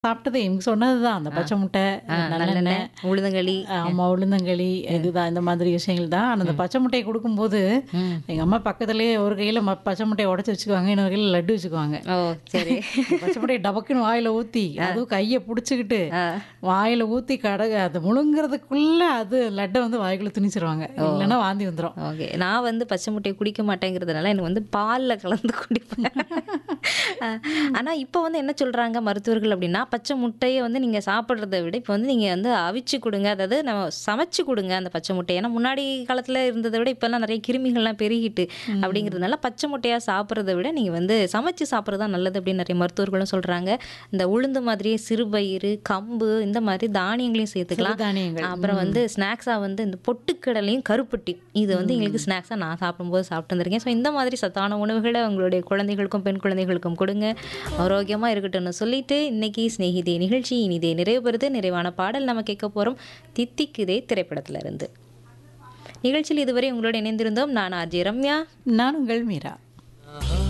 சாப்பிட்டது இவங்க சொன்னதுதான். அந்த பச்சை முட்டை, ஆ நல்லெண்ணெய், நல்லெண்ணெய், உளுந்தங்களி. ஆமா உளுந்தங்களி இதுதான் இந்த மாதிரி விஷயங்கள் தான். ஆனா அந்த ம். பச்சை முட்டைய குடுக்கும்போது, ம். எங்க அம்மா பக்கத்திலேயே ஒரு கையில ம பச்சை முட்டைய உடைச்சு வச்சுக்குவாங்க. இன்னொரு கையில லட்டு வச்சுக்குவாங்க. ஓ! சரி. அந்த பச்சை முட்டைய டபக்குன்னு வாயில ஊத்தி, ஆ. அதுவும் கைய புடிச்சுக்கிட்டு, ஆ. வாயில ஊத்தி கடக அது முழுங்குறதுக்குள்ள அது லட்ட வந்து வாய்க்குள்ள திணிச்சுருவாங்க. ஓ! இல்லன்னா வாந்தி வந்துரும். ஓகே. நான் வந்து பச்சை முட்டைய குடிக்க மாட்டேங்கிறதுனால, எனக்கு வந்து பால்ல கலந்து குடிப்பேன். அ ஆனா இப்ப வந்து என்ன சொல்றாங்க மருத்துவர்கள் அப்டின்னா, பச்சை முட்டைய வந்து நீங்க சாப்பிடுறத விட, இப்ப வந்து நீங்க வந்து அவிச்சு குடுங்க. அதாவது நம்ம சமைச்சு குடுங்க அந்த பச்சை முட்டைய. ஏன்னா முன்னாடி காலத்துல இருந்தத விட இப்பலாம் நெறைய கிருமிகள்லாம் பெருகிட்டு, ம். அப்படிங்கிறதுனால பச்சை முட்டையா சாப்பிடுறத விட, நீங்க வந்து சமைச்சு சாப்பிடுறது தான் நல்லது அப்படின்னு நெறைய மருத்துவர்களும் சொல்றாங்க. இந்த உளுந்து மாதிரியே சிறுபயிறு, கம்பு இந்த மாதிரி தானியங்களையும் சேர்த்துக்கலாம். சிறுதானியங்கள். அப்புறம் ம். வந்து ஸ்நாக்ஸா வந்து இந்த பொட்டுக்கடலையும், கருப்பட்டியும் இது வந்து எங்களுக்கு ம். ஸ்நாக்ஸா நான் சாப்பிடும்போது சாப்பிட்டு வந்திருக்கேன். ஸோ இந்த மாதிரி சத்தான உணவுகள உங்களுடைய குழந்தைகளுக்கும், பெண் குழந்தைகளுக்கும் கொடுங்க. ஆரோக்கியமா இருக்கட்டும்னு சொல்லிட்டு, இன்னைக்கு சிநேகிதே நிகழ்ச்சி இனிதே நிறைவு பெறுது. நிறைவான பாடல் நம்ம கேட்க போறோம். தித்திக்குதே திரைப்படத்துல இருந்து. நிகழ்ச்சியில் இதுவரை உங்களோடு இணைந்திருந்தோம். நான் ஆர்ஜே ரம்யா. நான் உங்கள் மீரா.